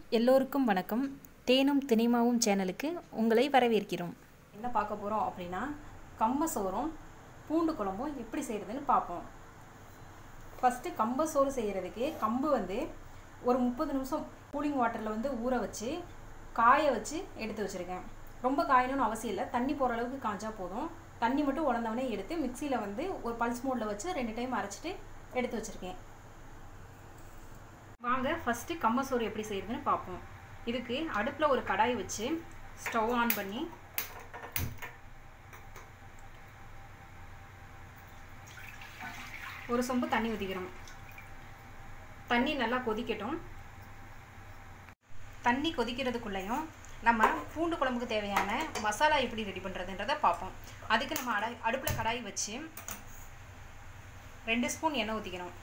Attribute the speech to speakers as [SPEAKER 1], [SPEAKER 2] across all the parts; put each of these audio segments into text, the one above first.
[SPEAKER 1] எல்லோருக்கும் வணக்கம் தேனும் தினிமாவும் சேனலுக்கு உங்களை வரவேற்கிறோம்
[SPEAKER 2] என்ன பார்க்க போகிறோம் அப்படின்னா கம்ப சோறும் பூண்டு குழம்பும் எப்படி செய்கிறதுன்னு பார்ப்போம் ஃபஸ்ட்டு கம்ப சோறு செய்கிறதுக்கு கம்பு வந்து ஒரு முப்பது நிமிஷம் கூலிங் வாட்டரில் வந்து ஊற வச்சு காய வச்சு எடுத்து வச்சுருக்கேன் ரொம்ப காயணும்னு அவசியம் இல்லை தண்ணி போகிற அளவுக்கு காய்ஞ்சா போதும் தண்ணி மட்டும் உடந்தவனே எடுத்து மிக்சியில் வந்து ஒரு பல்ஸ் மோடில் வச்சு ரெண்டு டைம் அரைச்சிட்டு எடுத்து வச்சுருக்கேன் வாங்க ஃபஸ்ட்டு கம்ப சோறு எப்படி செய்கிறதுன்னு பார்ப்போம் இதுக்கு அடுப்பில் ஒரு கடாய் வச்சு ஸ்டவ் ஆன் பண்ணி ஒரு சொம்பு தண்ணி ஊற்றிக்கிறோம் தண்ணி நல்லா கொதிக்கட்டும் தண்ணி கொதிக்கிறதுக்குள்ளேயும் நம்ம பூண்டு குழம்புக்கு தேவையான மசாலா எப்படி ரெடி பண்ணுறதுன்றதை பார்ப்போம் அதுக்கு நம்ம அடை அடுப்பில் கடாய் வச்சு ரெண்டு ஸ்பூன் எண்ணெய் ஊற்றிக்கணும்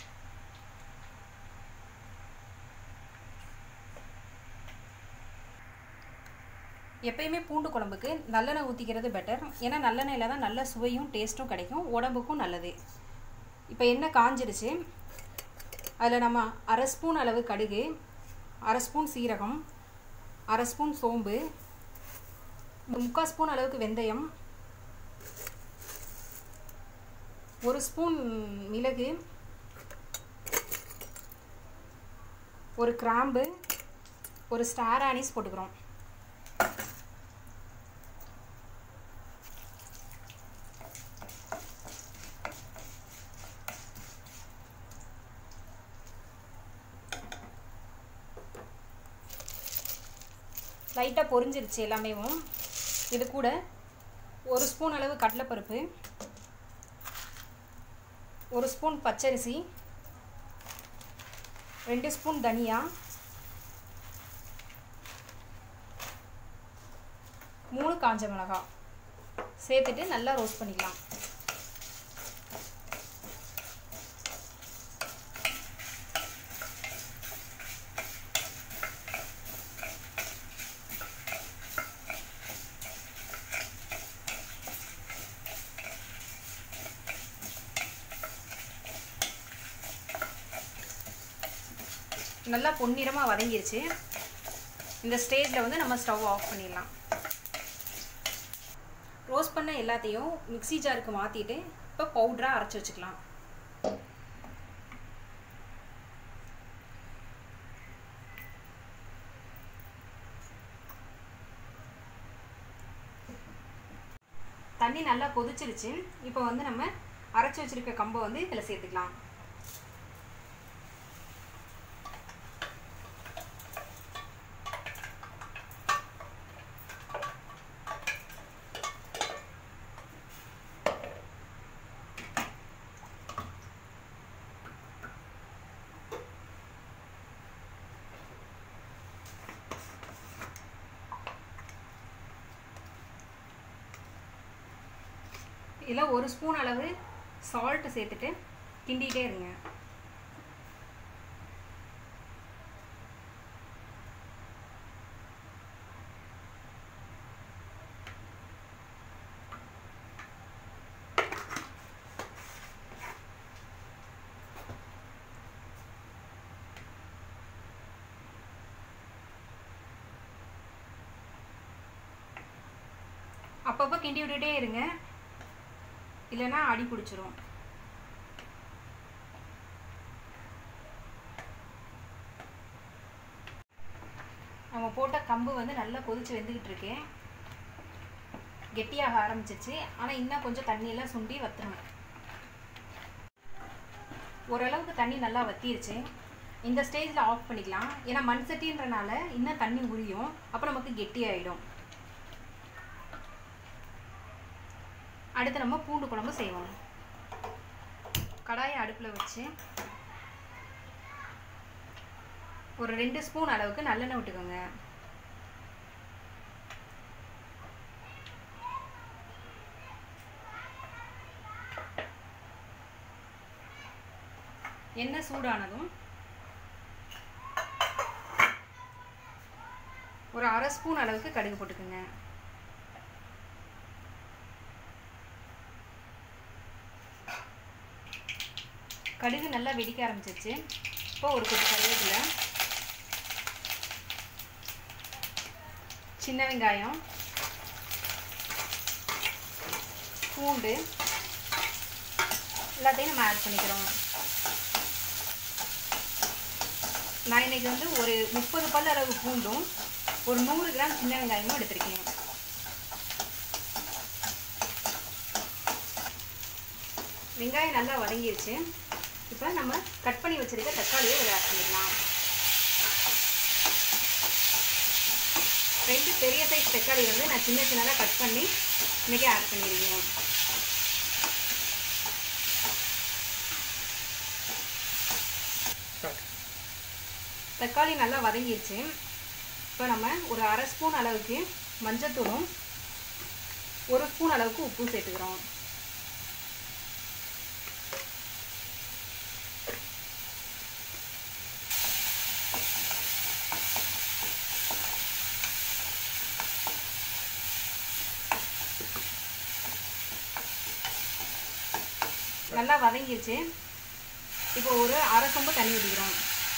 [SPEAKER 2] எப்பயுமே பூண்டு குழம்புக்கு நல்லெண்ணெய் ஊற்றிக்கிறது பெட்டர் ஏன்னா நல்லெண்ணெயில் தான் நல்ல சுவையும் டேஸ்ட்டும் கிடைக்கும் உடம்புக்கும் நல்லது இப்போ எண்ணெய் காஞ்சிருச்சு அதில் நம்ம அரை ஸ்பூன் அளவு கடுகு அரை ஸ்பூன் சீரகம் அரை ஸ்பூன் சோம்பு முக்கால் ஸ்பூன் அளவுக்கு வெந்தயம் ஒரு ஸ்பூன் மிளகு ஒரு கிராம்பு ஒரு ஸ்டார் ஆனிஸ் போட்டுக்கிறோம் லைட்டாக பொரிஞ்சிருச்சு எல்லாமேவும் இது கூட ஒரு ஸ்பூன் அளவு கடலைப்பருப்பு ஒரு ஸ்பூன் பச்சரிசி ரெண்டு ஸ்பூன் தனியா மூணு காஞ்ச மிளகாய் சேர்த்துட்டு நல்லா ரோஸ்ட் பண்ணிக்கலாம் நல்லா பொன்னிறமாக வதங்கிருச்சு இந்த ஸ்டேஜில் வந்து நம்ம ஸ்டவ் ஆஃப் பண்ணிடலாம் ரோஸ்ட் பண்ண எல்லாத்தையும் மிக்சி ஜாருக்கு மாற்றிட்டு இப்போ பவுட்ராக அரைச்சி வச்சுக்கலாம் தண்ணி நல்லா கொதிச்சிருச்சு இப்போ வந்து நம்ம அரைச்சி வச்சிருக்க கம்பை வந்து இதில் சேர்த்துக்கலாம் இதில் ஒரு ஸ்பூன் அளவு சால்ட்டு சேர்த்துட்டு கிண்டிகிட்டே இருங்க அப்பப்போ கிண்டி விட்டுட்டே இருங்க இல்லைன்னா அடி பிடிச்சிரும் நம்ம போட்ட கம்பு வந்து நல்லா கொதிச்சு வெந்துக்கிட்டு இருக்கேன் கெட்டியாக ஆரம்பிச்சிச்சு ஆனால் இன்னும் கொஞ்சம் தண்ணியெல்லாம் சுண்டி வத்துருங்க ஓரளவுக்கு தண்ணி நல்லா வத்திருச்சு இந்த ஸ்டேஜில் ஆஃப் பண்ணிக்கலாம் ஏன்னா மண் சட்டின்றனால இன்னும் தண்ணி உரியும் அப்போ நமக்கு கெட்டி ஆகிடும் அடுத்து நம்ம பூண்டு குழம்பு செய்வோம் கடாயை அடுப்பில் வச்சு ஒரு ரெண்டு ஸ்பூன் அளவுக்கு நல்லெண்ணெய் விட்டுக்கோங்க எண்ணெய் சூடானதும் ஒரு அரை ஸ்பூன் அளவுக்கு கடுகு போட்டுக்கோங்க கடுகு நல்லா வெடிக்க ஆரம்பிச்சிருச்சு இப்போ ஒரு கொத்து கருவேப்பிலை சின்ன வெங்காயம் பூண்டு எல்லாத்தையும் நம்ம ஆட் பண்ணிக்கிறோம் நான் இன்னைக்கு வந்து ஒரு முப்பது பல் அளவு பூண்டும் ஒரு நூறு கிராம் சின்ன வெங்காயமும் எடுத்திருக்கேன் வெங்காயம் நல்லா வதங்கிருச்சு இப்போ நம்ம கட் பண்ணி வச்சிருக்க தக்காளியை இதில் ஆட் பண்ணிக்கலாம் ரெண்டு பெரிய சைஸ் தக்காளி வந்து நான் சின்ன சின்னதாக கட் பண்ணி இன்றைக்கி ஆட் பண்ணியிருக்கேன் தக்காளி நல்லா வதங்கிருச்சு இப்போ நம்ம ஒரு அரை ஸ்பூன் அளவுக்கு மஞ்சத்தூளும் ஒரு ஸ்பூன் அளவுக்கு உப்பும் சேர்த்துக்கிறோம் நல்லா வதங்கிருச்சு இப்போ ஒரு அரை சொம்பு தண்ணி ஊற்றிக்கிறோம்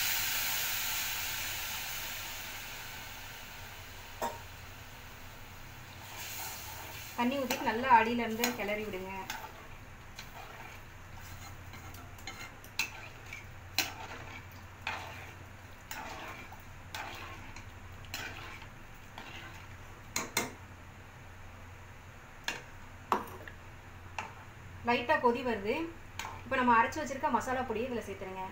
[SPEAKER 2] தண்ணி ஊற்றிட்டு நல்லா அடியிலேருந்து கிளறி விடுங்க லைட்டாக கொதி வருது இப்போ நம்ம அரைச்சி வச்சிருக்க மசாலா பொடியை இதில் சேர்த்துருங்க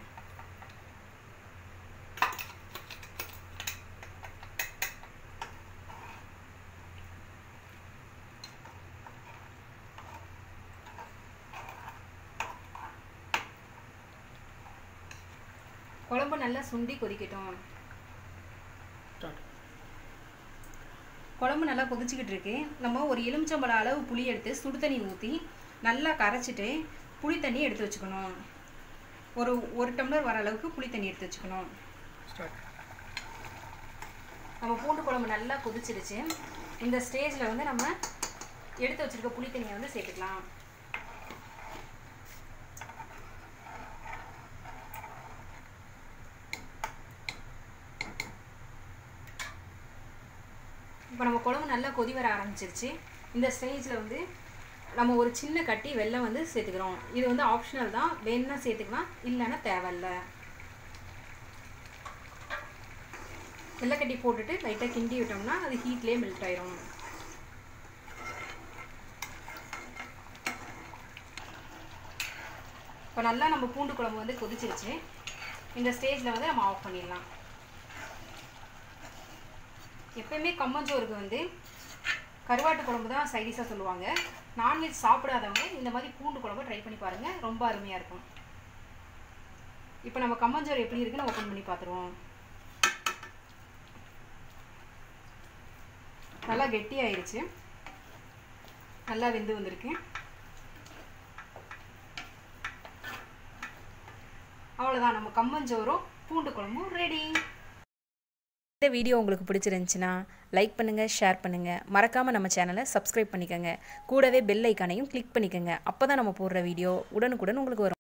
[SPEAKER 2] குழம்பு நல்லா சுண்டி கொதிக்கட்டும் குழம்பு நல்லா கொதிச்சுக்கிட்டு இருக்கு நம்ம ஒரு எலுமிச்சம்பழம் அளவு புளி எடுத்து சுடு தண்ணி ஊற்றி நல்லா கரைச்சிட்டு புளி தண்ணி எடுத்து வச்சுக்கணும் ஒரு ஒரு டம்ளர் வர அளவுக்கு புளி தண்ணி எடுத்து வச்சுக்கணும் நம்ம பூண்டு குழம்பு நல்லா கொதிச்சிருச்சு இந்த ஸ்டேஜில் வந்து நம்ம எடுத்து வச்சிருக்க புளி தண்ணியை வந்து சேர்த்துக்கலாம் இப்போ நம்ம குழம்பு நல்லா கொதி வர ஆரம்பிச்சிருச்சு இந்த ஸ்டேஜில் வந்து நம்ம ஒரு சின்ன கட்டி வெல்லம் வந்து சேர்த்துக்கிறோம் இது வந்து ஆப்ஷனல் தான் வேணும்னா சேர்த்துக்கலாம் இல்லைன்னா தேவையில்ல வெள்ளைக்கட்டி போட்டுட்டு லைட்டாக கிண்டி விட்டோம்னா அது ஹீட்லேயே மெல்ட் ஆயிரும் இப்போ நல்லா நம்ம பூண்டு குழம்பு வந்து கொதிச்சிருச்சு இந்த ஸ்டேஜில் வந்து நம்ம ஆஃப் பண்ணிடலாம் எப்பயுமே கம்மஞ்சோறுக்கு வந்து கருவாட்டு குழம்பு தான் சைடிஷாக சொல்லுவாங்க நான்வெஜ் சாப்பிடாதவங்க இந்த மாதிரி பூண்டு குழம்பு ட்ரை பண்ணி பாருங்கள் ரொம்ப அருமையாக இருக்கும் இப்போ நம்ம கம்மஞ்சோறு எப்படி இருக்குன்னு ஓப்பன் பண்ணி பார்த்துருவோம் நல்லா கெட்டியாயிருச்சு நல்லா வெந்து வந்திருக்கு அவ்வளோதான் நம்ம கம்மஞ்சோறும் பூண்டு குழம்பும் ரெடி
[SPEAKER 1] இந்த வீடியோ உங்களுக்கு பிடிச்சிருந்துச்சுன்னா லைக் பண்ணுங்கள் ஷேர் பண்ணுங்கள் மறக்காமல் நம்ம சேனலை சப்ஸ்கிரைப் பண்ணிக்கோங்க கூடவே பெல் ஐக்கானையும் கிளிக் பண்ணிக்கோங்க அப்போ தான் நம்ம போடுற வீடியோ உடனுக்குடன் உங்களுக்கு வரும்